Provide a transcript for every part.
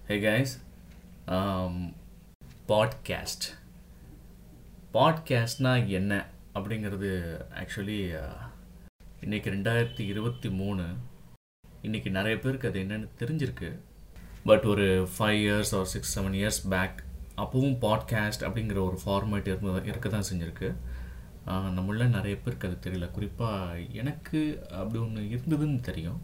Hey guys, um, podcast பாட்காஸ்ட்னா என்ன அப்படிங்கிறது ஆக்சுவலி இன்றைக்கி ரெண்டாயிரத்தி இருபத்தி மூணு இன்றைக்கி நிறைய பேருக்கு அது என்னென்னு தெரிஞ்சிருக்கு பட் ஒரு five years or six seven years back அப்போவும் பாட்காஸ்ட் அப்படிங்கிற ஒரு ஃபார்மேட் இருந்த இருக்க தான் செஞ்சுருக்கு ஆஹ், நம்மள நிறைய பேருக்கு அது தெரியல குறிப்பாக எனக்கு அப்படி ஒன்று இருந்ததுன்னு தெரியும்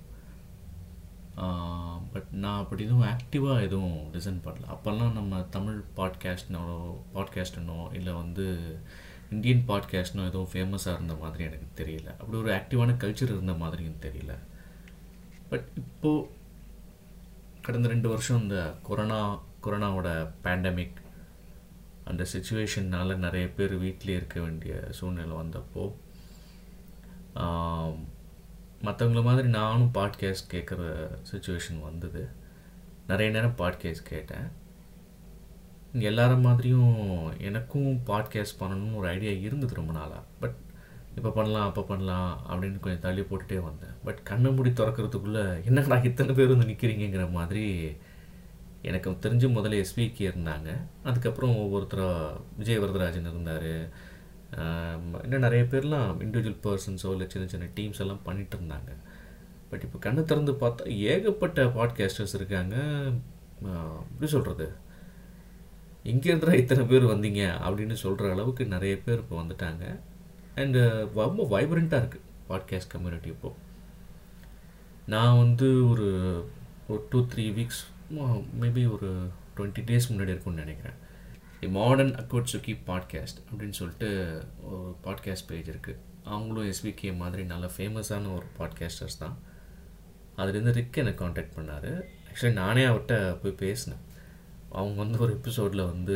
பட் நான் அப்படி எதுவும் ஆக்டிவாக எதுவும் லிசன் பண்ணல அப்போல்லாம் நம்ம தமிழ் பாட்காஸ்ட்னோ பாட்காஸ்ட்னோ இல்லை வந்து இந்தியன் பாட்காஸ்ட்னோ எதுவும் ஃபேமஸாக இருந்த மாதிரி எனக்கு தெரியல அப்படி ஒரு ஆக்டிவான கல்ச்சர் இருந்த மாதிரியும் தெரியல பட் இப்போது கடந்த ரெண்டு வருஷம் இந்த கொரோனா கொரோனாவோட பேண்டமிக் அந்த சுச்சுவேஷன்னால நிறைய பேர் வீட்டிலே இருக்க வேண்டிய சூழ்நிலை வந்தப்போ மற்றவங்கள மாதிரி நானும் பாட்காஸ்ட் கேட்குற சுச்சுவேஷன் வந்தது நிறைய நேரம் பாட்காஸ்ட் கேட்டேன் இங்கே எல்லார மாதிரியும் எனக்கும் பாட்காஸ்ட் பண்ணணும்னு ஒரு ஐடியா இருந்தது ரொம்ப நாளாக பட் இப்போ பண்ணலாம் அப்போ பண்ணலாம் அப்படின்னு கொஞ்சம் தள்ளி போட்டுகிட்டே வந்தேன் பட் கண்ணை மூடி திறக்கிறதுக்குள்ளே என்னடா இத்தனை பேர் வந்து நிற்கிறீங்கிற மாதிரி எனக்கு தெரிஞ்ச முதல்ல எஸ்பிகே இருந்தாங்க அதுக்கப்புறம் ஒவ்வொருத்தராக விஜய் வரதராஜன் இருந்தார் இன்னும் நிறைய பேர்லாம் இண்டிவிஜுவல் பர்சன்ஸோ இல்லை சின்ன சின்ன டீம்ஸ் எல்லாம் பண்ணிட்டு இருந்தாங்க பட் இப்போ கண்ணை திறந்து பார்த்தா ஏகப்பட்ட பாட்காஸ்டர்ஸ் இருக்காங்க ஆஹ் எப்படி சொல்கிறது எங்கேருந்துடா இத்தனை பேர் வந்தீங்க அப்படின்னு சொல்கிற அளவுக்கு நிறைய பேர் இப்போ வந்துட்டாங்க அண்டு ரொம்ப வைப்ரண்ட்டாக இருக்குது பாட்காஸ்ட் கம்யூனிட்டி இப்போது நான் வந்து ஒரு ஒரு டூ த்ரீ வீக்ஸ் மேபி ஒரு டுவெண்ட்டி டேஸ் முன்னாடி இருக்கும்னு நினைக்கிறேன் மாடர்ன் அக்கோட்சுக்கி பாட்காஸ்ட் அப்படின்னு சொல்லிட்டு ஒரு பாட்காஸ்ட் பேஜ் இருக்குது அவங்களும் எஸ்விகே மாதிரி நல்ல ஃபேமஸான ஒரு பாட்காஸ்டர்ஸ் தான் அதுலேருந்து ரிக் எனக்கு காண்டாக்ட் பண்ணார் ஆக்சுவலி நானே அவர்கிட்ட போய் பேசினேன் அவங்க வந்து ஒரு எபிசோடில் வந்து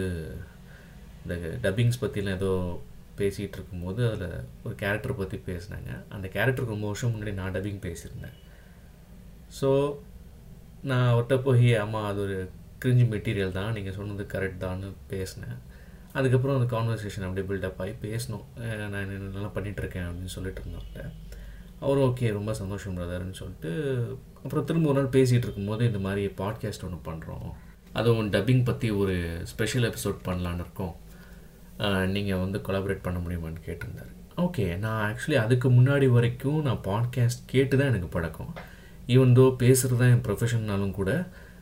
இந்த டப்பிங்ஸ் பற்றிலாம் ஏதோ பேசிகிட்டு இருக்கும்போது அதில் ஒரு கேரக்டர் பற்றி பேசினாங்க அந்த கேரக்டருக்கு ரொம்ப வருஷம் முன்னாடி நான் டப்பிங் பேசியிருந்தேன் ஸோ நான் அவர்கிட்ட போய் ஆமாம் அது ஒரு கிரிஞ்சு மெட்டீரியல் தான் நீங்கள் சொன்னது கரெக்ட் தான்னு பேசினேன் அதுக்கப்புறம் அந்த கான்வர்சேஷன் அப்படியே பில்டப் ஆகி பேசணும் அஹ் நான் என்ன நல்லா பண்ணிகிட்ருக்கேன் அப்படின்னு சொல்லிட்டு இருந்தவர்கிட்ட அவரும் ஓகே ரொம்ப சந்தோஷம் பிரதர்னு சொல்லிட்டு அப்புறம் திரும்ப ஒரு நாள் பேசிகிட்டு இருக்கும்போது இந்த மாதிரி பாட்காஸ்ட் ஒன்று பண்ணுறோம் அதுவும் டப்பிங் பற்றி ஒரு ஸ்பெஷல் எபிசோட் பண்ணலான்னு இருக்கோம் நீங்கள் வந்து கொலாபரேட் பண்ண முடியுமான்னு கேட்டிருந்தாரு ஓகே நான் ஆக்சுவலி அதுக்கு முன்னாடி வரைக்கும் நான் பாட்காஸ்ட் கேட்டு தான் எனக்கு பழக்கம் ஈவன் தோ பேசுகிறது தான் என் ப்ரொஃபஷன்னாலும் கூட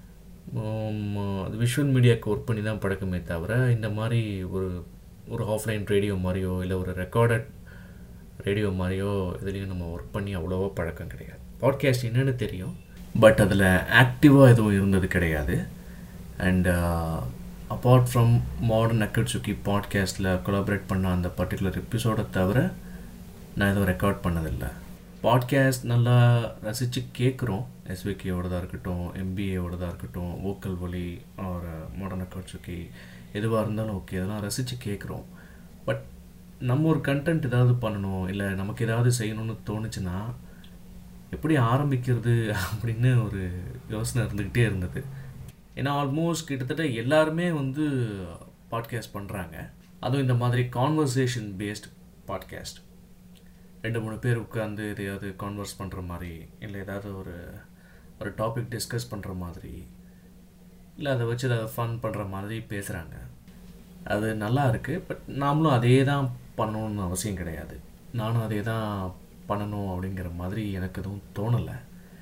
உம், அது விஷுவல் மீடியாவுக்கு ஒர்க் பண்ணி தான் பழக்கமே தவிர இந்த மாதிரி ஒரு ஒரு ஆஃப்லைன் ரேடியோ மாதிரியோ இல்லை ஒரு ரெக்கார்டட் ரேடியோ மாதிரியோ இதுலேயும் நம்ம ஒர்க் பண்ணி அவ்வளோவா பழக்கம் கிடையாது பாட்காஸ்ட் என்னன்னு தெரியும் பட் அதில் ஆக்டிவாக எதுவும் இருந்தது கிடையாது அண்ட் அப்பார்ட் ஃப்ரம் மாடர்ன் அக்கட்சுக்கி பாட்காஸ்ட்டில் கொலாபரேட் பண்ண அந்த பர்டிகுலர் எபிசோடை தவிர நான் எதுவும் ரெக்கார்ட் பண்ணதில்லை பாட்காஸ்ட் நல்லா ரசித்து கேட்குறோம் எஸ்விகேவோடதாக இருக்கட்டும் எம்பிஏவோடதாக இருக்கட்டும் வோக்கல் ஒலி ஆர் மாடர்ன் அக்கட்சுக்கி எதுவாக இருந்தாலும் ஓகே இதெல்லாம் ரசித்து கேட்குறோம் பட் நம்ம ஒரு கண்டென்ட் ஏதாவது பண்ணணும் இல்லை நமக்கு ஏதாவது செய்யணும்னு தோணுச்சுன்னா எப்படி ஆரம்பிக்கிறது அப்படின்னு ஒரு யோசனை இருந்துக்கிட்டே இருந்தது ஏன்னா ஆல்மோஸ்ட் கிட்டத்தட்ட எல்லாருமே வந்து பாட்காஸ்ட் பண்ணுறாங்க அதுவும் இந்த மாதிரி கான்வர்சேஷன் பேஸ்ட் பாட்காஸ்ட் ரெண்டு மூணு பேர் உட்காந்து எதையாவது கான்வர்ஸ் பண்ணுற மாதிரி இல்லை ஏதாவது ஒரு ஒரு டாபிக் டிஸ்கஸ் பண்ணுற மாதிரி இல்லை அதை வச்சு அதை ஃபன் பண்ணுற மாதிரி பேசுகிறாங்க அது நல்லா இருக்குது பட் நாமளும் அதே தான் பண்ணணும்னு அவசியம் கிடையாது நானும் அதே தான் பண்ணணும் அப்படிங்கிற மாதிரி எனக்கு எதுவும் தோணலை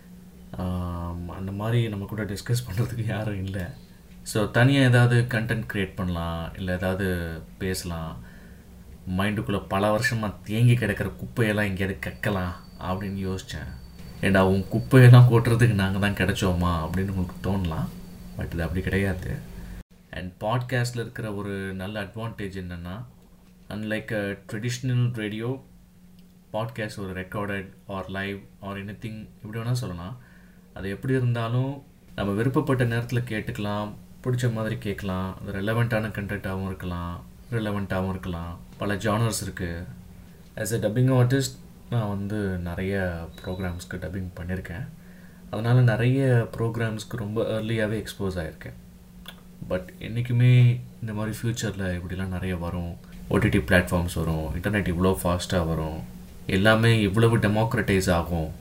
ஆம், அந்த மாதிரி நம்ம கூட டிஸ்கஸ் பண்ணுறதுக்கு யாரும் இல்லை ஸோ தனியாக ஏதாவது கண்டென்ட் க்ரியேட் பண்ணலாம் இல்லை ஏதாவது பேசலாம் மைண்டுக்குள்ளே பல வருஷமாக தேங்கி கிடக்கிற குப்பையெல்லாம் எங்கேயாவது கக்கலாம் அப்படின்னு யோசித்தேன் ஏண்டா உன் குப்பையெல்லாம் கொட்டுறதுக்கு நாங்கள் தான் கிடைச்சோமா அப்படின்னு உங்களுக்கு தோணலாம் பட் இது அப்படி கிடையாது அண்ட் பாட்காஸ்ட்டில் இருக்கிற ஒரு நல்ல அட்வான்டேஜ் என்னென்னா அன்லைக் ட்ரெடிஷ்னல் ரேடியோ பாட்காஸ்ட் ஒரு recorded or live or anything இப்படி வேணால் சொல்லலாம் அது எப்படி இருந்தாலும் நம்ம விருப்பப்பட்ட நேரத்தில் கேட்டுக்கலாம் பிடிச்ச மாதிரி கேட்கலாம் அது ரெலவெண்ட்டான கண்டென்ட்டாகவும் இருக்கலாம் ரிலவெண்ட்டாகவும் இருக்கலாம் பல ஜானர்ஸ் இருக்குது ஆஸ் எ டப்பிங் ஆர்டிஸ்ட் நான் வந்து நிறைய ப்ரோக்ராம்ஸ்க்கு டப்பிங் பண்ணியிருக்கேன் அதனால் நிறைய ப்ரோக்ராம்ஸ்க்கு ரொம்ப ஏர்லியாகவே எக்ஸ்போஸ் ஆகிருக்கேன் பட் என்றைக்குமே இந்த மாதிரி ஃப்யூச்சரில் இப்படிலாம் நிறைய வரும் ஓடிடி பிளாட்ஃபார்ம்ஸ் வரும் இன்டர்நெட் இவ்வளோ ஃபாஸ்ட்டாக வரும் எல்லாமே இவ்வளவு டெமோக்ரட்டைஸ் ஆகும்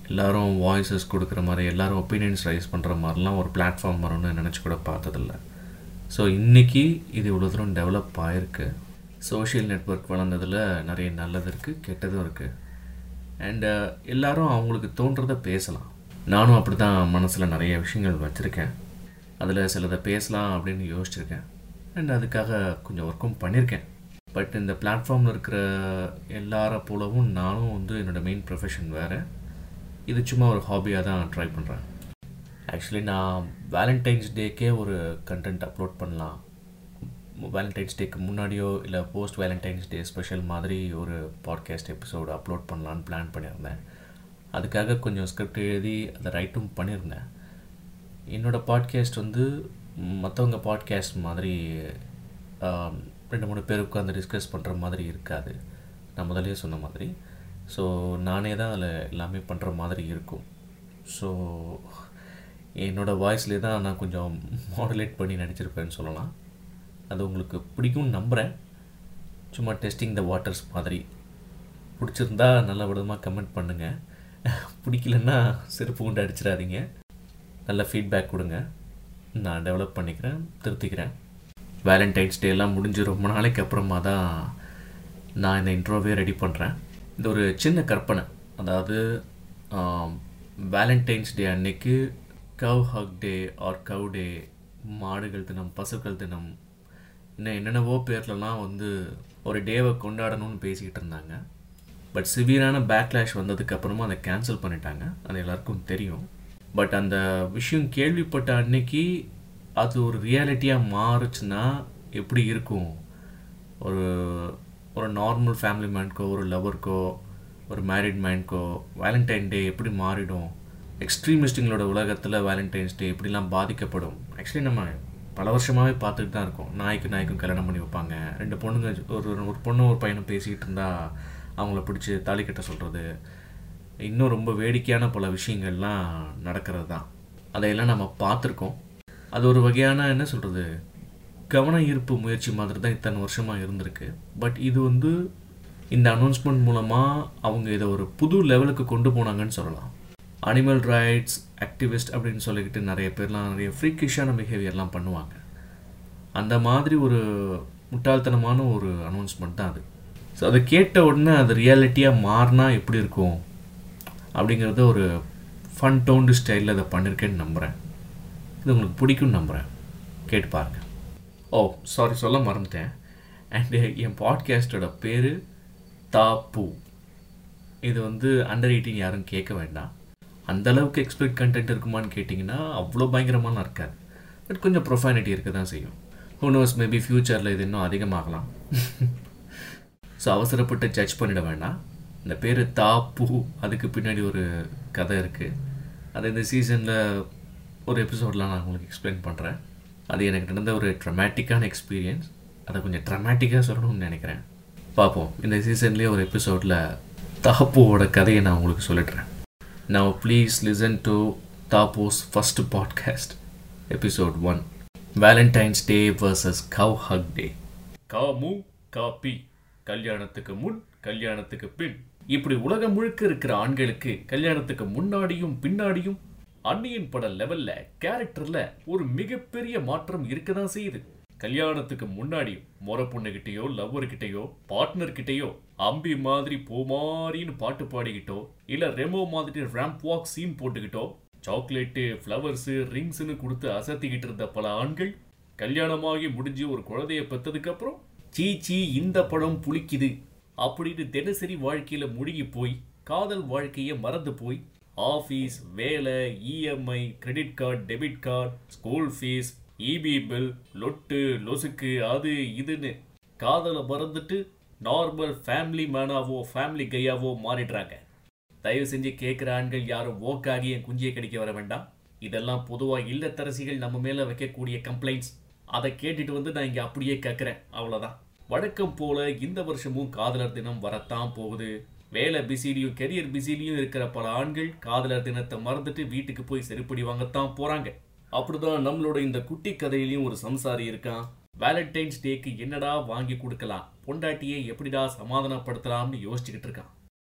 எல்லாரும் வாய்ஸஸ் கொடுக்குற மாதிரி எல்லாரும் ஒப்பீனியன்ஸ் ரைஸ் பண்ணுற மாதிரிலாம் ஒரு பிளாட்ஃபார்ம் வரும்னு நினச்சி கூட பார்த்ததில்ல ஸோ இன்றைக்கி இது இவ்வளோ தூரம் டெவலப் ஆகிருக்கு சோஷியல் நெட்வொர்க் வளர்ந்ததில் நிறைய நல்லது இருக்குது கெட்டதும் இருக்குது அண்டு எல்லாரும் அவங்களுக்கு தோன்றதை பேசலாம் நானும் அப்படி தான் மனசில் நிறைய விஷயங்கள் வச்சுருக்கேன் அதில் சிலதை பேசலாம் அப்படின்னு யோசிச்சிருக்கேன் அண்ட் அதுக்காக கொஞ்சம் ஒர்க்கும் பண்ணியிருக்கேன் பட் இந்த பிளாட்ஃபார்மில் இருக்கிற எல்லார போலவும் நானும் வந்து என்னோடய மெயின் ப்ரொஃபஷன் வேறு இது சும்மா ஒரு ஹாபியாக தான் ட்ரை பண்ணுறேன் ஆக்சுவலி நான் வேலண்டைன்ஸ் டேக்கே ஒரு கண்டென்ட் அப்லோட் பண்ணலாம் வேலண்டைன்ஸ் டேக்கு முன்னாடியோ இல்லை போஸ்ட் வேலண்டைன்ஸ் டே ஸ்பெஷல் மாதிரி ஒரு பாட்காஸ்ட் எபிசோடு அப்லோட் பண்ணலான்னு பிளான் பண்ணியிருந்தேன் அதுக்காக கொஞ்சம் ஸ்கிரிப்ட் எழுதி அதை ரைட்டும் பண்ணியிருந்தேன் என்னோடய பாட்காஸ்ட் வந்து மற்றவங்க பாட்காஸ்ட் மாதிரி ஆம், ரெண்டு மூணு பேர் உட்காந்து டிஸ்கஸ் பண்ணுற மாதிரி இருக்காது நான் முதல்லயே சொன்ன மாதிரி ஸோ நானே தான் அதில் எல்லாமே பண்ணுற மாதிரி இருக்கும் ஸோ என்னோடய வாய்ஸ்லேயே தான் நான் கொஞ்சம் மாடுலேட் பண்ணி நடிச்சிருப்பேன்னு சொல்லலாம் அது உங்களுக்கு பிடிக்கும்னு நம்புகிறேன் சும்மா டெஸ்டிங் த வாட்டர்ஸ் மாதிரி பிடிச்சிருந்தா நல்ல விதமாக கமெண்ட் பண்ணுங்கள் பிடிக்கலன்னா செருப்பு கொண்டு அடிச்சிடாதீங்க நல்ல ஃபீட்பேக் கொடுங்க நான் டெவலப் பண்ணிக்கிறேன் திருத்திக்கிறேன் வேலண்டைன்ஸ் டே எல்லாம் முடிஞ்சு ரொம்ப நாளைக்கு அப்புறமா தான் நான் இந்த இன்ட்ரோவே ரெடி பண்ணுறேன் இது ஒரு சின்ன கற்பனை அதாவது வேலண்டைன்ஸ் டே அன்னைக்கு கவ் ஹக் டே ஆர் கவ் டே மாடுகள் தினம் பசுக்கள் தினம் இன்னும் என்னென்னவோ பேர்லலாம் வந்து ஒரு டேவை கொண்டாடணும்னு பேசிக்கிட்டு இருந்தாங்க பட் சிவியரான பேக்லாஷ் வந்ததுக்கு அப்புறமா அதை கேன்சல் பண்ணிட்டாங்க அது எல்லாருக்கும் தெரியும் பட் அந்த விஷயம் கேள்விப்பட்ட அன்னைக்கு அது ஒரு ரியாலிட்டியாக மாறுச்சுன்னா எப்படி இருக்கும் ஒரு ஒரு நார்மல் ஃபேமிலி மேனுக்கோ ஒரு லவருக்கோ ஒரு மேரிட் மேனுக்கோ வேலண்டைன் டே எப்படி மாறிடும் எக்ஸ்ட்ரீமிஸ்ட்டுங்களோட உலகத்தில் வேலண்டைன்ஸ் டே எப்படிலாம் பாதிக்கப்படும் ஆக்சுவலி நம்ம பல வருஷமாகவே பார்த்துட்டு தான் இருக்கோம் நாய்க்கு நாய்க்கும் கல்யாணம் பண்ணி வைப்பாங்க ரெண்டு பொண்ணுங்க ஒரு ஒரு பொண்ணும் ஒரு பையனும் பேசிக்கிட்டு இருந்தால் அவங்கள பிடிச்சி தாலி கட்ட சொல்கிறது இன்னும் ரொம்ப வேடிக்கையான பல விஷயங்கள்லாம் நடக்கிறது தான் அதையெல்லாம் நம்ம பார்த்துருக்கோம் அது ஒரு வகையான என்ன சொல்கிறது கவன ஈர்ப்பு முயற்சி மாதிரி தான் இத்தனை வருஷமாக இருந்திருக்கு பட் இது வந்து இந்த அனௌன்ஸ்மெண்ட் மூலமாக அவங்க இதை ஒரு புது லெவலுக்கு கொண்டு போனாங்கன்னு சொல்லலாம் அனிமல் ரைட்ஸ் ஆக்டிவிஸ்ட் அப்படின்னு சொல்லிக்கிட்டு நிறைய பேர்லாம் நிறைய ஃப்ரீக்கிஷான பிஹேவியர்லாம் பண்ணுவாங்க அந்த மாதிரி ஒரு முட்டாள்தனமான ஒரு அனௌன்ஸ்மெண்ட் தான் அது ஸோ அதை கேட்ட உடனே அது ரியாலிட்டியாக மாறினா எப்படி இருக்கும் அப்படிங்கிறத ஒரு ஃபன் டோன்டு ஸ்டைலில் அதை பண்ணியிருக்கேன்னு நம்புகிறேன் இது உங்களுக்கு பிடிக்கும்னு நம்புகிறேன் கேட்டு பாருங்கள் ஓ சாரி சொல்ல மறந்துட்டேன் அண்டு என் பாட்காஸ்டோட பேர் தாப்பு இது வந்து அண்டர் எயிட்டீன் யாரும் கேட்க வேண்டாம் அந்த அளவுக்கு எக்ஸ்பெக்ட் கண்டென்ட் இருக்குமான்னு கேட்டிங்கன்னா அவ்வளோ பயங்கரமாலாம் இருக்காது பட் கொஞ்சம் ப்ரொஃபைனிட்டி இருக்க தான் செய்யும் ஹூனோஸ் மேபி ஃப்யூச்சரில் இது இன்னும் அதிகமாகலாம் ஸோ அவசரப்பட்டு ஜட்ஜ் பண்ணிட வேண்டாம் இந்த பேர் தாப்பு அதுக்கு பின்னாடி ஒரு கதை இருக்குது அது இந்த சீசனில் ஒரு எபிசோடில் நான் உங்களுக்கு எக்ஸ்பிளைன் பண்ணுறேன் அது எனக்கு நடந்த ஒரு ட்ரமேட்டிக்கான எக்ஸ்பீரியன்ஸ் அதை கொஞ்சம் ட்ரமேட்டிக்காக சொல்லணும்னு நினைக்கிறேன் பார்ப்போம் இந்த சீசன்லேயே ஒரு எபிசோடில் தாப்புவோட கதையை நான் உங்களுக்கு சொல்லிடுறேன் Now please listen to Tapo's first podcast, episode 1. Valentine's Day versus Cow Hug Day. காமு காப்பி கல்யாணத்துக்கு முன் கல்யாணத்துக்கு பின் இப்படி உலகம் முழுக்க இருக்கிற ஆண்களுக்கு கல்யாணத்துக்கு முன்னாடியும் பின்னாடியும் அன்னியன் பட லெவல்ல கேரக்டர்ல ஒரு மிகப்பெரிய மாற்றம் இருக்கதான் செய்யுது கல்யாணத்துக்கு முன்னாடி முறை பொண்ணுகிட்டயோ லவ்வர்கிட்டயோ பார்ட்னர் கிட்டயோ அம்பி மாதிரி போமாரின்னு பாட்டு பாடிக்கிட்டோ இல்ல ரெமோ மாதிரி ரேம்ப் வாக் சீன் போட்டுக்கிட்டோ சாக்லேட்டு ஃப்ளவர்ஸு ரிங்ஸ்னு கொடுத்து அசத்திக்கிட்டு இருந்த பல ஆண்கள் கல்யாணமாகி முடிஞ்சு ஒரு குழந்தைய பெற்றதுக்கு அப்புறம் சீ சீ இந்த படம் புளிக்குது அப்படின்னு தினசரி வாழ்க்கையில முழுகி போய் காதல் வாழ்க்கைய மறந்து போய் ஆஃபீஸ் வேலை EMI credit card debit card school fees EB bill லொட்டு லொசுக்கு அது இதுன்னு காதலை மறந்துட்டு நார்மல் ஃபேமிலி மேனாவோ ஃபேமிலி கையாவோ மாறிடுறாங்க தயவு செஞ்சு கேட்குற ஆண்கள் யாரும் ஓக்காகி என் குஞ்சியை கடிக்க வர வேண்டாம் இதெல்லாம் பொதுவாக இல்லத்தரசிகள் நம்ம மேலே வைக்கக்கூடிய கம்ப்ளைண்ட்ஸ் அதை கேட்டுட்டு வந்து நான் இங்கே அப்படியே கேட்குறேன் அவ்வளோதான் வழக்கம் போல இந்த வருஷமும் காதலர் தினம் வரத்தான் போகுது வேலை பிஸிலையும் கெரியர் பிஸிலையும் இருக்கிற பல ஆண்கள் காதலர் தினத்தை மறந்துட்டு வீட்டுக்கு போய் செருப்படி வாங்கத்தான் போறாங்க அப்படிதான் நம்மளோட இந்த குட்டி கதையிலையும் ஒரு சம்சாரி இருக்கான் வேலண்டைன்ஸ் டேக்கு என்னடா வாங்கி கொடுக்கலாம் பொண்டாட்டியை எப்படிடா சமாதானப்படுத்தலாம்னு யோசிச்சுக்கிட்டு இருக்கான்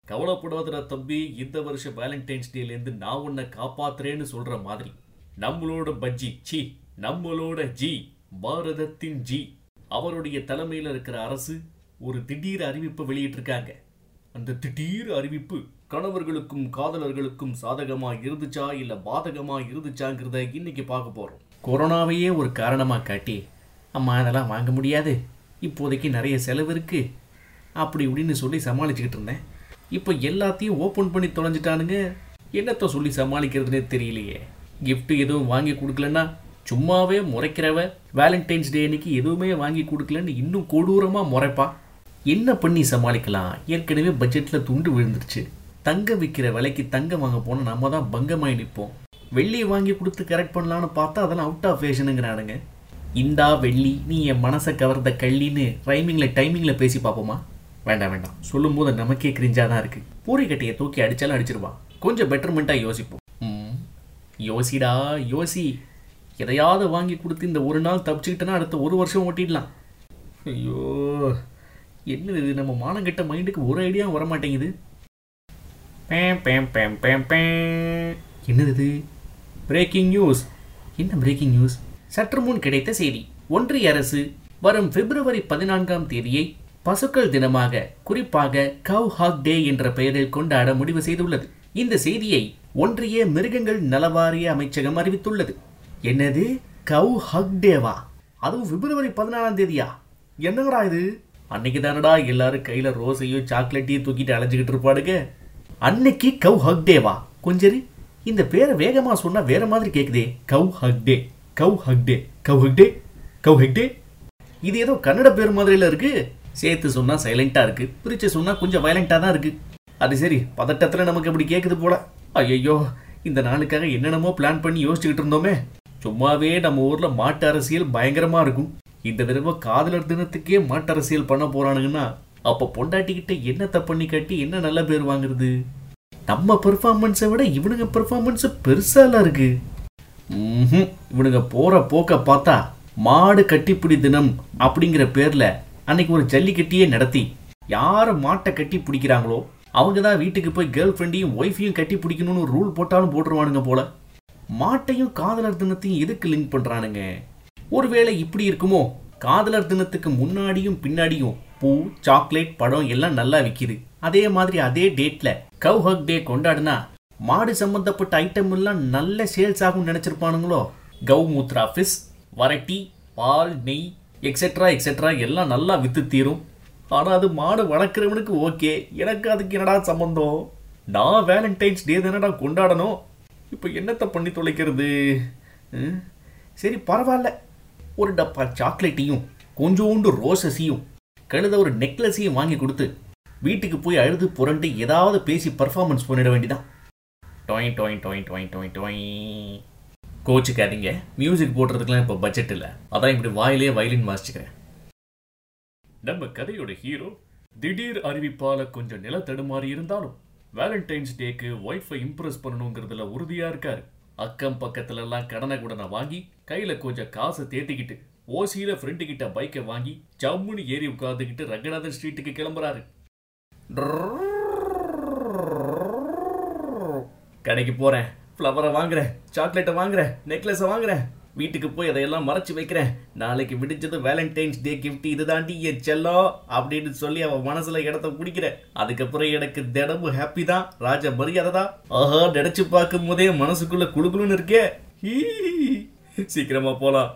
கவலைப்படாதடா தம்பி இந்த வருஷம் வேலண்டைன்ஸ் டேலேருந்து நான் உன்னை காப்பாத்துறேன்னு சொல்ற மாதிரி நம்மளோட பஜ்ஜி சி நம்மளோட ஜி பாரதத்தின் ஜி அவருடைய தலைமையில் இருக்கிற அரசு ஒரு திடீர் அறிவிப்பை வெளியிட்டிருக்காங்க அந்த திடீர் அறிவிப்பு கணவர்களுக்கும் காதலர்களுக்கும் சாதகமா இருந்துச்சா இல்ல பாதகமா இருந்துச்சாங்கிறத இன்னைக்கு பார்க்க போறோம் கொரோனாவையே ஒரு காரணமா காட்டி அம்மா அதெல்லாம் வாங்க முடியாது இப்போதைக்கு நிறைய செலவு இருக்கு அப்படி இப்படின்னு சொல்லி சமாளிச்சுக்கிட்டு இருந்தேன் இப்போ எல்லாத்தையும் ஓப்பன் பண்ணி தொலைஞ்சிட்டானுங்க என்னத்த சொல்லி சமாளிக்கிறதுனே தெரியலையே gift எதுவும் வாங்கி கொடுக்கலன்னா சும்மாவே முறைக்கிறவ வேலண்டைன்ஸ் டே அன்னைக்கு எதுவுமே வாங்கி கொடுக்கலன்னு இன்னும் கொடூரமாக முறைப்பா என்ன பண்ணி சமாளிக்கலாம் ஏற்கனவே பட்ஜெட்டில் துண்டு விழுந்துருச்சு தங்க விற்கிற விலைக்கு தங்கம் வாங்க போனால் நம்ம தான் பங்கமாய் நிற்போம் வெள்ளியை வாங்கி கொடுத்து கரெக்ட் பண்ணலான்னு பார்த்தா அதெல்லாம் அவுட் ஆஃப் ஃபேஷனுங்கிறானுங்க இந்தா வெள்ளி நீ என் மனசை கவர்ந்த கள்ளின்னு ரைமிங்கில் டைமிங்கில் பேசி பார்ப்போமா வேண்டாம் வேண்டாம் சொல்லும்போது நமக்கே கிரிஞ்சாக தான் இருக்குது பூரிக்கட்டையை தூக்கி அடிச்சாலும் அடிச்சிருவான் கொஞ்சம் பெட்டர்மெண்ட்டாக யோசிப்போம் ம், யோசிடா யோசி எதையாவது வாங்கி கொடுத்து இந்த ஒரு நாள் தப்பிச்சுக்கிட்டேன்னா அடுத்த ஒரு வருஷம் ஓட்டிடலாம் ஐயோ என்னது இது நம்ம மானங்கெட்ட மைண்டுக்கு ஒரு ஐடியாவும் வர மாட்டேங்குது பேம் பேம் பேம் பேம் பேம். என்னது இது பிரேக்கிங் நியூஸ் என்ன பிரேக்கிங் நியூஸ் சற்று முன் கிடைத்த செய்தி ஒன்றிய அரசு வரும் பிப்ரவரி பதினான்காம் தேதியை பசுக்கள் தினமாக குறிப்பாக கவ் ஹாக் டே என்ற பெயரில் கொண்டாட முடிவு செய்துள்ளது இந்த செய்தியை ஒன்றிய மிருகங்கள் நலவாரிய அமைச்சகம் அறிவித்துள்ளது என்னது கவ் ஹக் டேவா அதுவும் பிப்ரவரி பதினாலாம் தேதியா என்னங்கடா இது அன்னைக்கு தானடா எல்லாரும் கையில ரோஸையும் சாக்லேட்டையும் தூக்கிட்டு அலைஞ்சுக்கிட்டு இருப்பாடுங்க அன்னைக்கு கவ் ஹக் டேவா கொஞ்சரி இந்த பேரை வேகமா சொன்னா வேற மாதிரி கேக்குதே கவ் ஹக் டே கவ் ஹக் டே கவ் ஹக் டே கவ் ஹக் டே இது ஏதோ கன்னட பேர் மாதிரில இருக்கு சேர்த்து சொன்னா சைலண்டா இருக்கு பிரிச்சு சொன்னா கொஞ்சம் வயலண்டா தான் இருக்கு அது சரி பதட்டத்துல நமக்கு அப்படி கேக்குது போல ஐயோ இந்த நாளுக்காக என்னென்னமோ பிளான் பண்ணி யோசிச்சுக்கிட்டு இருந்தோமே சும்மாவே நம்ம ஊர்ல மாட்டு அரசியல் பயங்கரமா இருக்கும் இந்த தடவை காதலர் தினத்துக்கே மாட்டு அரசியல் பண்ண போறானுங்கன்னா அப்ப பொண்டாட்டிக்கிட்ட என்னத்தை பண்ணி கட்டி என்ன நல்ல பேர் வாங்குறது நம்ம பெர்ஃபார்மன்ஸை விட இவனுங்க பெர்ஃபார்மன்ஸ் பெருசாலாம் இருக்கு ம்ஹும். இவனுங்க போற போக்க பார்த்தா மாடு கட்டிப்பிடி தினம் அப்படிங்கிற பேர்ல அன்னைக்கு ஒரு ஜல்லிக்கட்டியே நடத்தி யார் மாட்டை கட்டி பிடிக்கிறாங்களோ அவங்க தான் வீட்டுக்கு போய் கேர்ள் ஃப்ரெண்டையும் ஒய்ஃபையும் கட்டி பிடிக்கணும்னு ரூல் போட்டாலும் போட்டுருவானுங்க போல மாட்டையும் காதலர் தினத்தையும் எதுக்கு லிங்க் பண்றானுங்க ஒருவேளை இப்படி இருக்குமோ காதலர் தினத்துக்கு முன்னாடியும் பின்னாடியும் பூ சாக்லேட் பழம் எல்லாம் நல்லா விக்குது அதே மாதிரி அதே டேட்ல கவ் ஹக் டே கொண்டாடுனா மாடு சம்பந்தப்பட்ட ஐட்டம் எல்லாம் நல்ல சேல்ஸ் ஆகும் நினைச்சிருப்பானுங்களோ கௌமூத்ரா ஃபிஸ் வரட்டி பால் நெய் எக்ஸெட்ரா எக்ஸெட்ரா எல்லாம் நல்லா வித்து தீரும் ஆனா அது மாடு வளர்க்குறவனுக்கு ஓகே எனக்கு அதுக்கு என்னடா சம்பந்தம் நான் வேலண்டைன்ஸ் டே தானடா கொண்டாடணும் இப்போ என்னத்தை பண்ணி தொலைக்கிறது ம்? சரி பரவாயில்ல ஒரு டப்பா சாக்லேட்டையும் கொஞ்சோண்டு ரோசஸையும் கழுத ஒரு நெக்லஸையும் வாங்கி கொடுத்து வீட்டுக்கு போய் அழுது புரண்டு ஏதாவது பேசி பர்ஃபார்மன்ஸ் பண்ணிட வேண்டியதான் டொய் டொய் டொய் டொய் டொய் டொய் கோச்சுக்காதீங்க மியூசிக் போடுறதுக்கெல்லாம் இப்போ பட்ஜெட் இல்லை அதான் இப்படி வாயிலே வயலின் வாசிச்சுக்கிறேன் நம்ம கதையோட ஹீரோ திடீர் அறிவிப்பால கொஞ்சம் நில தடுமாறி இருந்தாலும் வேலண்டைன்ஸ் டேக்கு ஒய்ஃபை இம்ப்ரெஸ் பண்ணணுங்கிறதுல உறுதியா இருக்காரு அக்கம் பக்கத்துல எல்லாம் கடனை குடனை வாங்கி கையில கொஞ்சம் காசை தேத்திக்கிட்டு ஓசியில ஃப்ரெண்டு கிட்ட பைக்கை வாங்கி ஜம்முன்னு ஏறி உட்காந்துக்கிட்டு ரங்கநாதன் ஸ்ட்ரீட்டுக்கு கிளம்புறாரு கடைக்கு போறேன் ஃப்ளவரை வாங்குறேன் சாக்லேட்டை வாங்குறேன் நெக்லஸை வாங்குறேன் வீட்டுக்கு போய் அதையெல்லாம் மறைச்சு வைக்கிறேன் நாளைக்கு விடிஞ்சது வேலண்டைன்ஸ் டே கிஃப்ட் இதுதாண்டி என் செல்லம் அப்படின்னு சொல்லி அவன் மனசுல இடத்த பிடிக்கிற அதுக்கப்புறம் எனக்கு தினமும் ஹாப்பி தான் ராஜ மரியாதை தான் ஆஹா நினைச்சு பார்க்கும் போதே மனசுக்குள்ள குளுகுளுன்னு இருக்கே ஹீ. சீக்கிரமா போலாம்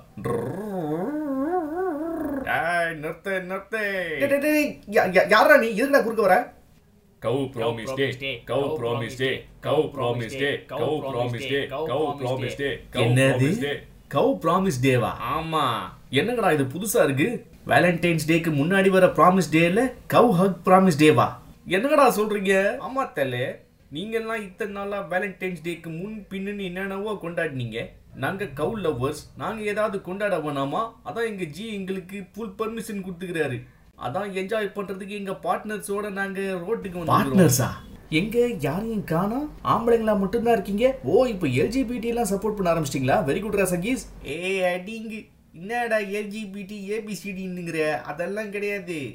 ஏய், நிறுத்து நிறுத்து யாரா நீ எதுக்குடா குறுக்க வர கவு ப்ராமிஸ் டே கவு ப்ராமிஸ் டே கவு ப்ராமிஸ் டே கவு ப்ராமிஸ் டே கவு ப்ராமிஸ் டே என்னது? கவு ப்ராமிஸ் டேவா ஆமா என்னங்கடா இது புதுசா இருக்கு வேலண்டைன்ஸ் டேக்கு முன்னாடி வர ப்ராமிஸ் டேல கவ் ஹக் ப்ராமிஸ் டேவா என்னங்கடா சொல்றீங்க ஆமா தலே நீங்கெல்லாம் இத்தனை நாளா வேலண்டைன்ஸ் டேக்கு முன் பின்னு என்னென்னவோ கொண்டாடினீங்க நாங்க கவு லவ்வர்ஸ் நாங்க ஏதாவது கொண்டாட வேணாமா அதான் எங்க ஜி எங்களுக்கு ஃபுல் பர்மிஷன் கொடுத்துக்கிறாரு அதான் என்ஜாய் பண்றதுக்கு எங்க பார்ட்னர்ஸோட நாங்க ரோட்டுக்கு வந்து பார்ட்னர்ஸா எங்க யாரையும் காணோம் ஆம்பளைங்களா மட்டும்தான் இருக்கீங்க ஓ இப்போ எல்ஜிபிடி எல்லாம் சப்போர்ட் பண்ண ஆரம்பிச்சிட்டீங்களா வெரி குட் சங்கீஸ் ஏ அடிங்கு என்னடா எல்ஜிபிடி ஏபிசிடிங்கிற அதெல்லாம் கிடையாது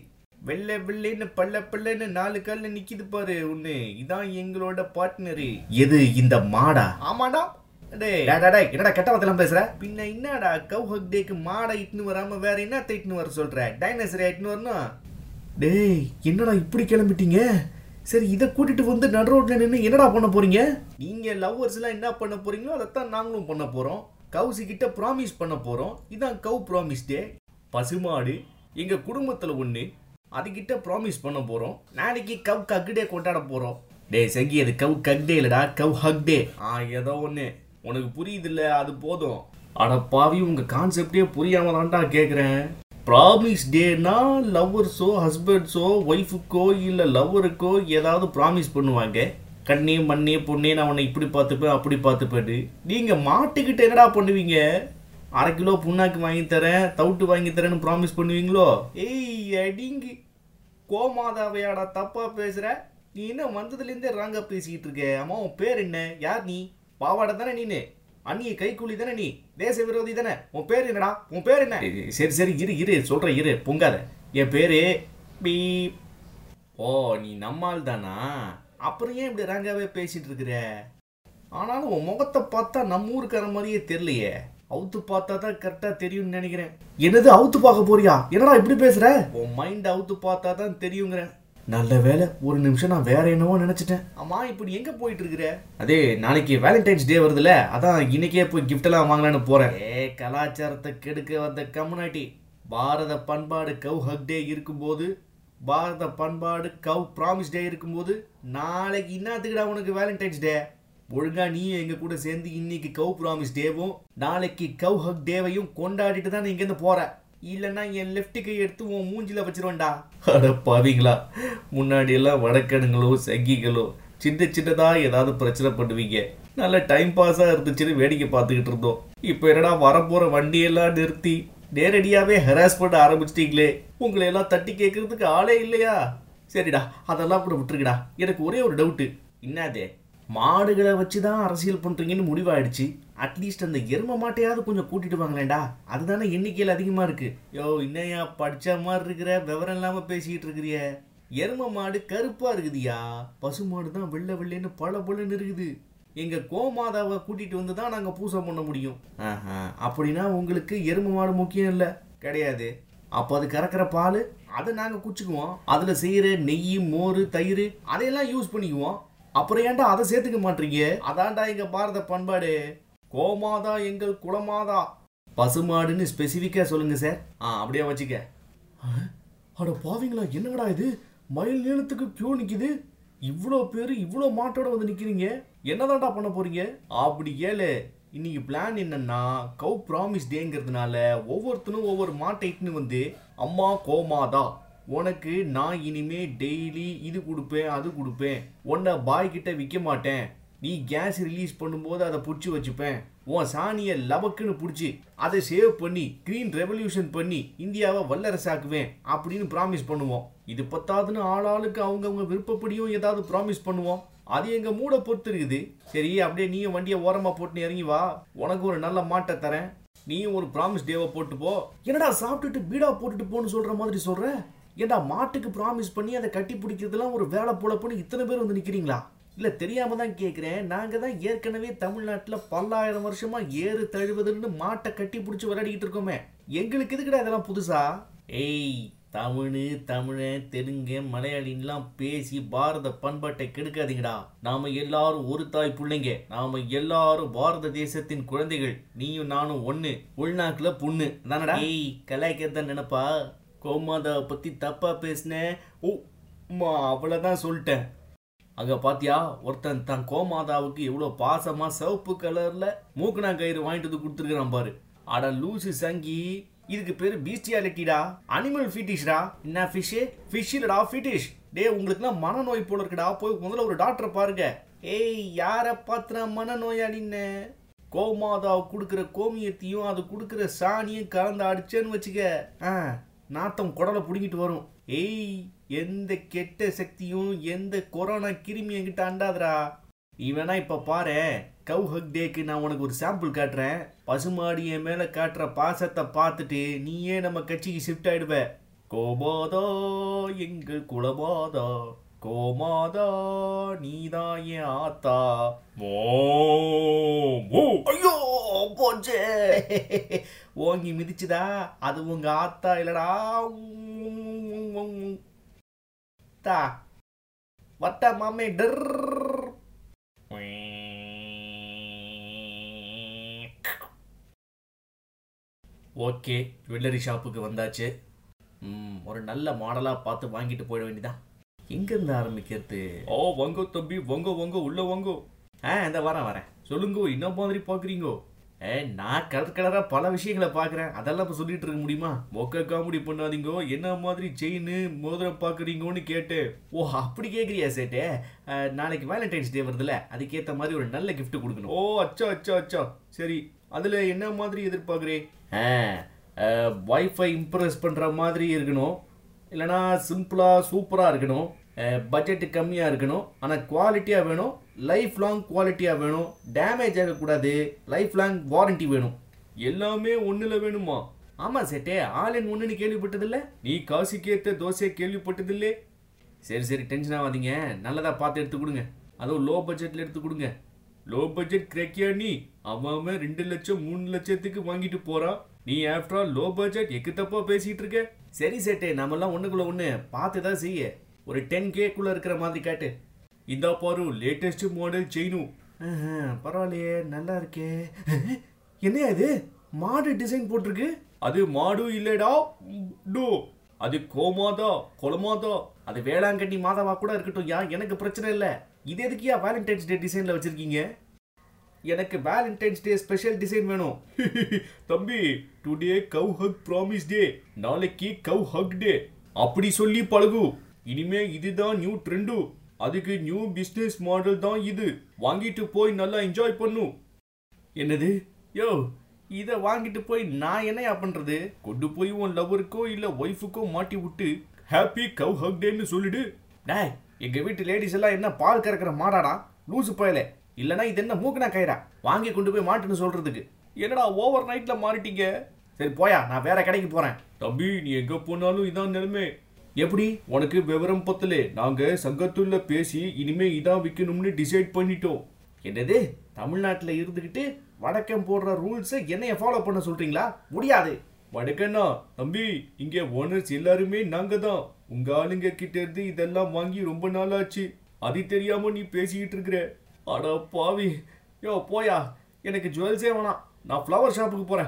வெள்ளை வெள்ளைன்னு பல்ல பல்லன்னு நாலு கல்ல நிக்குது பாரு ஒண்ணு இதான் எங்களோட பார்ட்னரு எது இந்த மாடா ஆமாடா டேய் டேய், டேய், டேய், என்னடா கெட்ட வார்த்தைலாம் பேசுற பின்ன என்னடா கவ் ஹக் டேக்கு மாடை இட்டுன்னு வராம வேற என்னத்தை இட்டுன்னு வர சொல்ற டைனோசரை இட்டுன்னு வரணும் டேய் என்னடா இப்படி கிளம்பிட்டீங்க சரி இதை கூட்டிட்டு வந்து நடு ரோட்ல நின்று என்னடா பண்ண போறீங்க நீங்க லவ்வர்ஸ் எல்லாம் என்ன பண்ண போறீங்களோ அதைத்தான் நாங்களும் பண்ண போறோம் கவுசி கிட்ட ப்ராமிஸ் பண்ண போறோம் இதான் கவ் ப்ராமிஸ் டே பசுமாடு எங்க குடும்பத்துல ஒண்ணு அதுகிட்ட ப்ராமிஸ் பண்ண போறோம் நாளைக்கு கவ் கக் டே கொண்டாட போறோம் டேய் சங்கி அது கவ் கக் டே இல்லடா கவ் ஹக் டே ஆ ஏதோ ஒண்ணு உனக்கு புரியுது இல்ல அது போதும் அட பாவி உங்க கான்செப்டே புரியாம தான்டா கேக்குறேன் ப்ராமிஸ் டேனா லவ்வர்ஸோ ஹஸ்பண்ட்ஸோ ஒய்ஃபுக்கோ இல்லை லவ்வருக்கோ ஏதாவது ப்ராமிஸ் பண்ணுவாங்க கண்ணே மண்ணே பொண்ணே நான் உன்னை இப்படி பார்த்துப்பேன் அப்படி பார்த்துப்பேன்னு நீங்கள் மாட்டுக்கிட்ட என்னடா பண்ணுவீங்க அரை கிலோ புண்ணாக்கு வாங்கி தரேன் தவிட்டு வாங்கி தரேன்னு ப்ராமிஸ் பண்ணுவீங்களோ ஏய் அடிங்கு கோமாதாவையாடா தப்பா பேசுற நீ என்ன வந்ததுலேருந்தே ராங்கா பேசிக்கிட்டு இருக்க அம்மா உன் பேர் என்ன யார் நீ பாவாடை தானே நீனு அந்நிய கைக்கூலி தானே நீ தேச விரோதி தானே உன் பேர் என்னடா உன் பேர் என்ன சரி சரி இரு இரு சொல்றேன் இரு பொங்காத என் பேரு பீ ஓ நீ நம்மால் தானா அப்புறம் ஏன் இப்படி ராங்காவே பேசிட்டு இருக்கிற ஆனாலும் உன் முகத்தை பார்த்தா நம்ம ஊருக்கார மாதிரியே தெரியலையே அவுத்து பார்த்தா தான் கரெக்டா தெரியும்னு நினைக்கிறேன் என்னது அவுத்து பார்க்க போறியா என்னடா இப்படி பேசுற உன் மைண்ட் அவுத்து பார்த்தா தான் தெரியுங்கிறேன் நல்ல வேலை ஒரு நிமிஷம் நான் வேற என்னவோ நினைச்சிட்டேன் அம்மா இப்படி எங்க போயிட்டு இருக்கிற அதே நாளைக்கு வேலண்டைன்ஸ் டே வருதுல அதான் இன்னைக்கே போய் gift எல்லாம் வாங்கலாம்னு போறேன் ஏ கலாச்சாரத்தை கெடுக்க வந்த கம்யூனிட்டி பாரத பண்பாடு கவ் ஹக் டே இருக்கும்போது பாரத பண்பாடு கவ் ப்ராமிஸ் டே இருக்கும்போது நாளைக்கு என்னத்துக்குடா உனக்கு வேலண்டைன்ஸ் டே ஒழுங்கா நீயும் எங்க கூட சேர்ந்து இன்னைக்கு கவ் ப்ராமிஸ் டேவும் நாளைக்கு கவ் ஹக் டேவையும் கொண்டாடிட்டு தான் நீ இங்கேருந்து போற இல்லைன்னா என் லெஃப்ட் கை எடுத்து உன் மூஞ்சில வச்சிருவேன்டா அட பாவீங்களா முன்னாடி எல்லாம் வடக்கனுங்களோ சங்கிகளோ சின்ன சின்னதா ஏதாவது பிரச்சனை பண்ணுவீங்க நல்ல டைம் பாஸா இருந்துச்சுன்னு வேடிக்கை பார்த்துக்கிட்டு இருந்தோம் இப்போ என்னடா வரப்போற வண்டியெல்லாம் நிறுத்தி நேரடியாவே ஹெராஸ் பண்ண ஆரம்பிச்சிட்டீங்களே உங்களை எல்லாம் தட்டி கேட்கறதுக்கு ஆளே இல்லையா சரிடா அதெல்லாம் கூட விட்டுருக்கடா எனக்கு ஒரே ஒரு டவுட்டு என்னது மாடுகளை வச்சு தான் அரசியல் பண்றீங்கன்னு முடிவாயிடுச்சு அட்லீஸ்ட் அந்த எரும மாட்டையாவது கொஞ்சம் கூட்டிட்டு வாங்களேன்டா அதுதானே எண்ணிக்கையில் அதிகமா இருக்கு யோ இன்னையா படிச்ச மாதிரி இருக்கிற விவரம் இல்லாம பேசிக்கிட்டு இருக்கிறிய எரும மாடு கருப்பா இருக்குதுயா பசு மாடு தான் வெள்ளை வெள்ளைன்னு பல பலன்னு இருக்குது எங்க கோமாதாவை கூட்டிட்டு வந்து தான் நாங்க பூசை பண்ண முடியும் ஆஹா, அப்படின்னா உங்களுக்கு எரும மாடு முக்கியம் இல்லை கிடையாது அப்போ அது கறக்கிற பால் அதை நாங்கள் குச்சிக்குவோம் அதில் செய்கிற நெய் மோர் தயிர் அதையெல்லாம் யூஸ் பண்ணிக்குவோம் அப்புறம் ஏன்டா அதை சேர்த்துக்க மாட்டீங்க அதான்டா எங்க பாரத பண்பாடு கோமாதா எங்கள் குலமாதா பசுமாடுன்னு ஸ்பெசிஃபிக்காக சொல்லுங்க சார் ஆ அப்படியே வச்சுக்க அட பாவீங்களா என்னங்கடா இது மயில் நீளத்துக்கு கியூ நிக்குது இவ்வளோ பேர் இவ்வளோ மாட்டோட வந்து நிக்கிறீங்க என்னதான்டா பண்ண போறீங்க அப்படி ஏழு இன்னைக்கு பிளான் என்னன்னா கவு ப்ராமிஸ் டேங்கிறதுனால ஒவ்வொருத்தனும் ஒவ்வொரு மாட்டை இட்டுன்னு வந்து அம்மா கோமாதா உனக்கு நான் இனிமே டெய்லி இது கொடுப்பேன் அது கொடுப்பேன் உன்னை பாய் கிட்ட விற்க மாட்டேன் நீ கேஸ் ரிலீஸ் பண்ணும்போது அதை பிடிச்சி வச்சுப்பேன் உன் சாணியை லவக்குன்னு பிடிச்சி அதை சேவ் பண்ணி க்ரீன் ரெவல்யூஷன் பண்ணி இந்தியாவை வல்லரசாக்குவேன் அப்படின்னு ப்ராமிஸ் பண்ணுவோம் இது பத்தாதுன்னு ஆளாளுக்கு அவங்கவுங்க விருப்பப்படியும் ஏதாவது ப்ராமிஸ் பண்ணுவோம் அது எங்க மூட பொறுத்து இருக்குது சரி அப்படியே நீயும் வண்டியை ஓரமா போட்டு இறங்கி வா உனக்கு ஒரு நல்ல மாட்டை தரேன் நீயும் ஒரு ப்ராமிஸ் டேவை போட்டு போ என்னடா சாப்பிட்டுட்டு பீடா போட்டுட்டு போன்னு சொல்ற மாதிரி சொல்ற ஏன்டா மாட்டுக்கு ப்ராமிஸ் பண்ணி அதை கட்டி பிடிக்கிறதுலாம் ஒரு வேலை பொழப்புன்னு இத்தனை பேர் வந்து நிக்கிறீங்களா இல்ல தெரியாம தான் கேக்குறேன் நாங்க தான் ஏற்கனவே தமிழ்நாட்டுல பல்லாயிரம் வருஷமா ஏறு தழுவுதுன்னு மாட்டை கட்டி பிடிச்சி விளையாடிக்கிட்டு இருக்கோமே எங்களுக்கு எதுக்குடா இதெல்லாம் புதுசா ஏய் தமிழ் தமிழன் தெலுங்கு மலையாளின்லாம் பேசி பாரத பண்பாட்டை கெடுக்காதீங்கடா நாம எல்லாரும் ஒரு தாய் பிள்ளைங்க நாம எல்லாரும் பாரத தேசத்தின் குழந்தைகள் நீயும் நானும் ஒண்ணு உள்நாக்குல புண்ணு தானடா ஏய் கலாய்க்கிறத நினைப்பா கோமாதாவை பத்தி தப்பா பேசினேன் ஓ அம்மா அவ்வளவுதான் சொல்லிட்டேன் அங்க பாத்தியா ஒருத்தன் தன் கோமாதாவுக்கு எவ்வளவு பாசமா சிவப்பு கலர்ல மூக்கணா கயிறு வாங்கிட்டு வந்து கொடுத்துருக்கான் பாரு அட லூசு சங்கி இதுக்கு பேரு பீஸ்டியாலிட்டிடா அனிமல் ஃபிட்டிஷ்டா என்ன ஃபிஷ் ஃபிஷ் இல்லடா ஃபிட்டிஷ் டேய் உங்களுக்குலாம் மனநோய் போல இருக்குடா போய் முதல்ல ஒரு டாக்டரை பாருங்க ஏய் யார பாத்துனா மனநோயாளின்னு கோமாதா கொடுக்குற கோமியத்தையும் அது கொடுக்குற சாணியும் கலந்து அடிச்சேன்னு வச்சுக்க ஆ நாத்தம் குடலை பிடுங்கிட்டு வரும் ஏய் எந்த கெட்ட சக்தியும் எந்த கொரோனா கிருமி என்கிட்ட அண்டாதடா நீ வேணா இப்ப பாரு கவ் ஹக் டேக்கு நான் உனக்கு ஒரு சாம்பிள் காட்டுறேன் பசுமாடு என் மேல காட்டுற பாசத்தை பார்த்துட்டு நீயே நம்ம கட்சிக்கு ஷிஃப்ட் ஆயிடுவ கோமாதா எங்கள் குலமாதா கோமாதா நீதான் என் ஆத்தா மோ மோ. ஐயோ போச்சே ஓங்கி மிதிச்சுதா அது உங்க ஆத்தா இல்லடா தா வட்டா மாமே டர் ஓகே ஜுவல்லரி ஷாப்புக்கு வந்தாச்சு ம், ஒரு நல்ல மாடலாக பார்த்து வாங்கிட்டு போயிட வேண்டியதான் எங்கேருந்து ஆரம்பிக்கிறது ஓ வங்கோ தம்பி வங்கோ வங்கோ உள்ள வங்கோ ஆ இந்த வரேன் வரேன் சொல்லுங்க என்ன மாதிரி பார்க்குறீங்கோ ஏ நான் கலர் கலராக பல விஷயங்களை பார்க்குறேன் அதெல்லாம் இப்போ சொல்லிட்டு இருக்க முடியுமா மொக்க காமெடி பண்ணாதீங்கோ என்ன மாதிரி செயின் மோதிரம் பார்க்குறீங்கோன்னு கேட்டேன் ஓ அப்படி கேட்குறியா சேட்டே அஹ், நாளைக்கு வேலண்டைன்ஸ் டே வருதுல்ல அதுக்கேற்ற மாதிரி ஒரு நல்ல gift கொடுக்கணும் ஓ அச்சா அச்சா அச்சா சரி அதில் என்ன மாதிரி எதிர்பார்க்குறேன் வைஃபை இம்ப்ரெஸ் பண்ணுற மாதிரி இருக்கணும் இல்லைனா சிம்பிளாக சூப்பராக இருக்கணும் பட்ஜெட்டு கம்மியாக இருக்கணும் ஆனால் குவாலிட்டியாக வேணும் லைஃப் லாங் குவாலிட்டியாக வேணும் டேமேஜ் ஆகக்கூடாது லைஃப் லாங் வாரண்டி வேணும் எல்லாமே ஒன்றில் வேணுமா ஆமாம் சேட்டே ஆல் இன் ஒன்றுன்னு கேள்விப்பட்டதில்ல நீ காசுக்கேற்ற தோசை கேள்விப்பட்டதில்லே சரி சரி டென்ஷன் ஆகாதீங்க நல்லதாக பார்த்து எடுத்து கொடுங்க அதுவும் லோ பட்ஜெட்டில் எடுத்து கொடுங்க லோ பட்ஜெட் கிரக்கியா நீ அவன் அவன் ரெண்டு லட்சம் மூணு லட்சத்துக்கு வாங்கிட்டு போறான் நீ ஆஃப்டர் ஆல் லோ பட்ஜெட் எக்கு தப்பா பேசிட்டு இருக்க சரி சேட்டே நம்மலாம் ஒண்ணுக்குள்ள ஒண்ணு பார்த்து தான் செய்ய ஒரு டென் கேக்குள்ள இருக்கிற மாதிரி காட்டு இந்தா பாரு லேட்டஸ்ட் மாடல் செயினும் பரவாயில்லையே நல்லா இருக்கே என்ன இது மாடு டிசைன் போட்டிருக்கு அது மாடு இல்லடா டோ அது கோமாதா கொலமாதா அது வேளாங்கண்ணி மாதாவா கூட இருக்கட்டும் யா எனக்கு பிரச்சனை இல்லை இது எதுக்கியா வேலண்டைன்ஸ் டே டிசைன்ல வச்சிருக்கீங்க எனக்கு வேலண்டைன்ஸ் டே ஸ்பெஷல் டிசைன் வேணும் தம்பி today cow hug promise day நாளைக்கு கவ் ஹக் டே அப்படி சொல்லி பழகு இனிமே இதுதான் நியூ ட்ரெண்டு அதுக்கு நியூ பிசினஸ் மாடல் தான் இது வாங்கிட்டு போய் நல்லா என்ஜாய் பண்ணு என்னது யோ இதை வாங்கிட்டு போய் நான் என்னையா பண்றது கொண்டு போய் உன் லவருக்கோ இல்ல ஒய்ஃபுக்கோ மாட்டி விட்டு ஹாப்பி கவ் ஹக் டேன்னு சொல்லிடு டேய் எங்க வீட்டு லேடிஸ் எல்லாம் என்ன பால் கறக்கிற மாடாடா லூசு பயலே இல்லனா இது என்ன மூக்குனா கயிறா வாங்கி கொண்டு போய் மாட்டுன்னு சொல்றதுக்கு என்னடா ஓவர் நைட்ல மாறிட்டீங்க சரி போயா நான் வேற கடைக்கு போறேன் தம்பி நீ எங்க போனாலும் இதான் நிலைமை எப்படி உனக்கு விவரம் பத்தலே நாங்க சங்கத்துள்ள பேசி இனிமே இதான் விற்கணும்னு டிசைட் பண்ணிட்டோம் என்னது தமிழ்நாட்டில் இருந்துக்கிட்டு வடக்கன் போடுற ரூல்ஸை என்னைய ஃபாலோ பண்ண சொல்றீங்களா முடியாது வடக்கண்ணா தம்பி இங்க ஓனர்ஸ் எல்லாருமே நாங்க தான் உங்க ஆளுங்க கிட்ட இருந்து இதெல்லாம் வாங்கி ரொம்ப நாள் ஆச்சு அது தெரியாம நீ பேசிக்கிட்டு இருக்கிற அட பாவி யோ போயா எனக்கு ஜுவல்ஸே வேணாம் நான் ஃப்ளவர் ஷாப்புக்கு போறேன்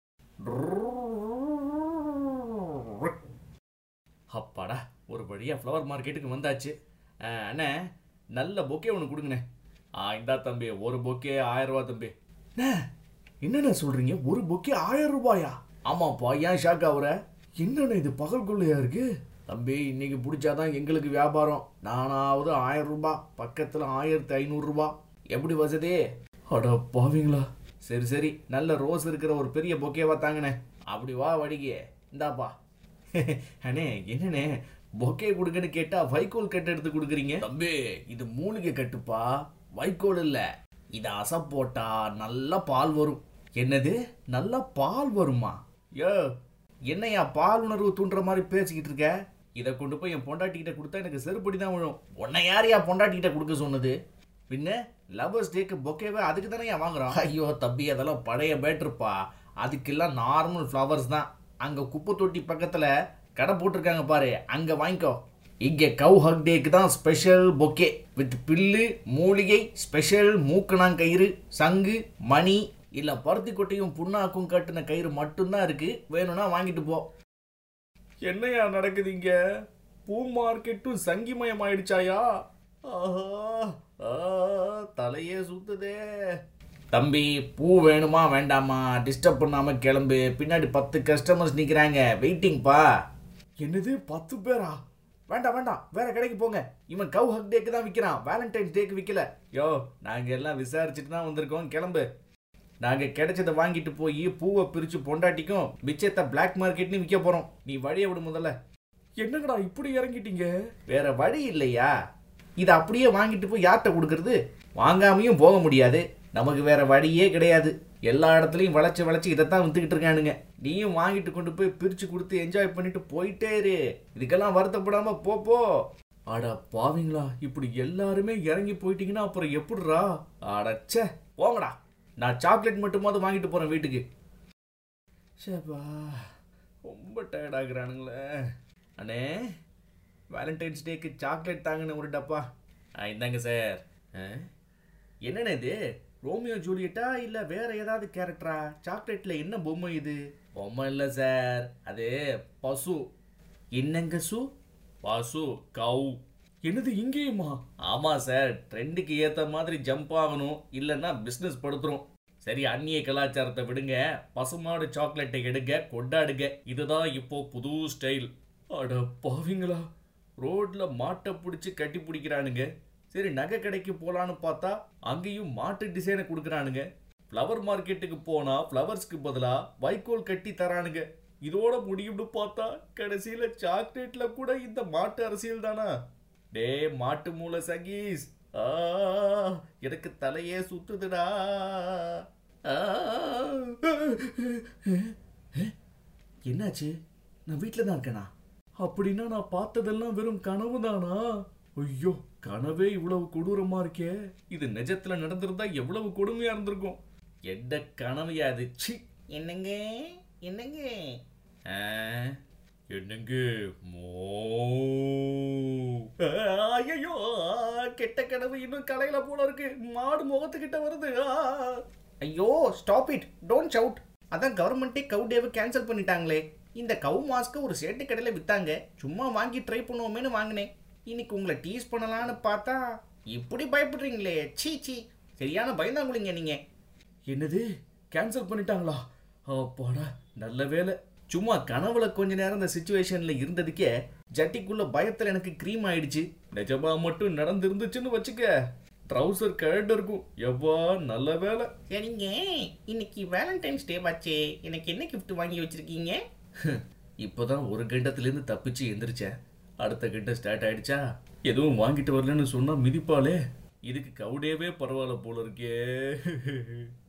அப்பாடா ஒரு வழியாக ஃப்ளவர் மார்க்கெட்டுக்கு வந்தாச்சு அஹ், அண்ணே நல்ல பொக்கே ஒன்று கொடுங்கண்ணே ஆ இந்தா தம்பி ஒரு பொக்கே ஆயிரம் ரூபா தம்பி அண்ணே, என்னண்ணே சொல்றீங்க ஒரு பொக்கே ஆயிரம் ரூபாயா ஆமாப்பா ஏன் ஷாக் ஆகுற என்னண்ணே இது பகல் கொள்ளையா இருக்கு தம்பி இன்னைக்கு பிடிச்சாதான் எங்களுக்கு வியாபாரம் நானாவது ஆயிரம் ரூபாய் பக்கத்தில் ஆயிரத்தி ஐநூறுரூபா எப்படி வசதி அட பாவீங்களா சரி சரி நல்ல ரோஸ் இருக்கிற ஒரு பெரிய பொக்கேவா தாங்கண்ணே அப்படி வா வடிகே இந்தாப்பா அண்ணே என்னண்ணே பொக்கே கொடுங்கன்னு கேட்டா வைக்கோல் கட்டு எடுத்து கொடுக்குறீங்க தம்பி இது மூலிகை கட்டுப்பா வைக்கோல் இல்ல இத அசை போட்டா நல்ல பால் வரும் என்னது நல்ல பால் வருமா யோ என்னையா பால் உணர்வு தூண்டுற மாதிரி பேசிக்கிட்டு இருக்க இதை கொண்டு போய் என் பொண்டாட்டிக்கிட்ட கொடுத்தா எனக்கு செருப்படி தான் விழும் உன்னை யாரையா பொண்டாட்டிக்கிட்ட கொடுக்க சொன்னது பின்ன லவர்ஸ் டேக்கு பொக்கேவே அதுக்கு தானே ஏன் வாங்குறோம் ஐயோ தம்பி அதெல்லாம் பழைய பேட்டருப்பா அதுக்கெல்லாம் நார்மல் ஃப்ளவர்ஸ் தான் அங்க குப்பை தொட்டி பக்கத்துல கடை போட்டிருக்காங்க பாரு அங்க வாங்கிக்கோ இங்க கவ் ஹக் டேக்கு தான் ஸ்பெஷல் பொக்கே வித் பில்லு மூலிகை ஸ்பெஷல் மூக்கணாங்கயிறு சங்கு மணி இல்ல பருத்தி கொட்டையும் புண்ணாக்கும் கட்டின கயிறு மட்டும்தான் இருக்கு வேணும்னா வாங்கிட்டு போ என்னையா நடக்குது இங்க பூ மார்க்கெட்டும் சங்கிமயம் ஆயிடுச்சாயா ஆஹா ஆ, தலையே சுத்துதே தம்பி பூ வேணுமா வேண்டாமா டிஸ்டர்ப் பண்ணாம கிளம்பு பின்னாடி பத்து கஸ்டமர்ஸ் நிக்கிறாங்க வெயிட்டிங்ப்பா என்னது பத்து பேரா வேண்டாம் வேண்டாம் வேற கடைக்கு போங்க இவன் கவ் ஹக் டேக்கு தான் விற்கிறான் வேலண்டைன்ஸ் டேக்கு விற்கல யோ நாங்க எல்லாம் விசாரிச்சுட்டு தான் வந்திருக்கோம் கிளம்பு நாங்க கிடைச்சதை வாங்கிட்டு போய் பூவை பிரிச்சு பொண்டாட்டிக்கும் மிச்சத்தை பிளாக் மார்க்கெட்னு விற்க போறோம் நீ வழியை விடு முதல்ல என்னங்கடா இப்படி இறங்கிட்டீங்க வேற வழி இல்லையா இதை அப்படியே வாங்கிட்டு போய் யார்கிட்ட கொடுக்கறது வாங்காமையும் போக முடியாது நமக்கு வேற வழியே கிடையாது எல்லா இடத்துலையும் வளைச்சு வளைச்சு இதைத்தான் வித்துக்கிட்டு இருக்கானுங்க நீயும் வாங்கிட்டு கொண்டு போய் பிரிச்சு கொடுத்து என்ஜாய் பண்ணிட்டு போயிட்டே இரு இதுக்கெல்லாம் வருத்தப்படாம போ போ அட பாவிங்களா இப்படி எல்லாருமே இறங்கி போயிட்டீங்கன்னா அப்புறம் எப்படிரா அடச்சே போங்கடா நான் சாக்லேட் மட்டுமாவது வாங்கிட்டு போறேன் வீட்டுக்கு ஷேப்பா ரொம்ப டயர்ட் ஆகுறானுங்களே அண்ணே வேலண்டைன்ஸ் டேக்கு சாக்லேட் தாங்கன்னு ஒரு டப்பா ஆ இந்தாங்க சார் என்னண்ணே இது ரோமியோ ஜூலியட்டா இல்லை வேற ஏதாவது கேரக்டரா சாக்லேட்ல என்ன பொம்மை இது பொம்மை இல்லை சார் அது பசு என்னங்க சு பசு கவு என்னது இங்கேயுமா ஆமா சார் ட்ரெண்டுக்கு ஏத்த மாதிரி ஜம்ப் ஆகணும் இல்லைன்னா பிசினஸ் படுத்துரும் சரி அந்நிய கலாச்சாரத்தை விடுங்க பசுமாடு சாக்லேட்டை எடுங்க கொண்டாடுங்க இதுதான் இப்போ புது ஸ்டைல் அட பாவிங்களா ரோட்ல மாட்டை பிடிச்சி கட்டி பிடிக்கிறானுங்க சரி நகை கடைக்கு போலான்னு பார்த்தா அங்கேயும் மாட்டு டிசைனை கொடுக்குறானுங்க ஃப்ளவர் மார்க்கெட்டுக்கு போனா ஃப்ளவர்ஸ்க்கு பதிலா வைக்கோல் கட்டி தரானுங்க இதோட முடியும்னு பார்த்தா கடைசியில சாக்லேட்ல கூட இந்த மாட்டு அரசியல் தானா டே மாட்டு மூளை சங்கீஸ் ஆ எனக்கு தலையே சுத்துதுடா ஆ. என்னாச்சு நான் வீட்டில் தான் இருக்கேனா அப்படின்னா நான் பார்த்ததெல்லாம் வெறும் கனவு தானா ஐயோ கனவே இவ்வளவு கொடூரமா இருக்கே இது நிஜத்துல நடந்திருந்தா எவ்வளவு கொடுமையா இருந்திருக்கும் என்ன கனவையா அது சி என்னங்க என்னங்க ஆ, என்னங்க மோ ஐயோ கெட்ட கனவு இன்னும் கலையில போல இருக்கு மாடு முகத்துக்கிட்ட வருது ஆ. ஐயோ ஸ்டாப் இட் டோன்ட் ஷவுட் அதான் கவர்மெண்ட்டே கவு டேவை கேன்சல் பண்ணிட்டாங்களே இந்த கவு மாஸ்க்கு ஒரு சேட்டு கடையில் வித்தாங்க சும்மா வாங்கி ட்ரை பண்ணுவோமேனு வாங்கினேன் இன்னைக்கு உங்களை டீஸ் பண்ணலான்னு பார்த்தா இப்படி பயப்படுறீங்களே சீ சீ சரியான பயந்தாங்குளிங்க நீங்க என்னது கேன்சல் பண்ணிட்டாங்களா அப்பாடா நல்ல வேலை சும்மா கனவுல கொஞ்ச நேரம் இந்த சுச்சுவேஷன்ல இருந்ததுக்கே ஜட்டிக்குள்ள பயத்துல எனக்கு க்ரீம் ஆயிடுச்சு நிஜமா மட்டும் நடந்திருந்துச்சுன்னு வச்சுக்க ட்ரௌசர் கழண்டு இருக்கும் எவ்வா நல்ல வேலை சரிங்க இன்னைக்கு வேலண்டைன்ஸ் டே வாச்சே எனக்கு என்ன gift வாங்கி வச்சிருக்கீங்க இப்போதான் ஒரு கண்டத்துலேருந்து தப்பிச்சு எந்திரிச்சேன் அடுத்த கண்டம் ஸ்டார்ட் ஆயிடுச்சா எதுவும் வாங்கிட்டு வரலன்னு சொன்னா மிதிப்பாளே இதுக்கு கவுடேவே பரவாயில்ல போல இருக்கே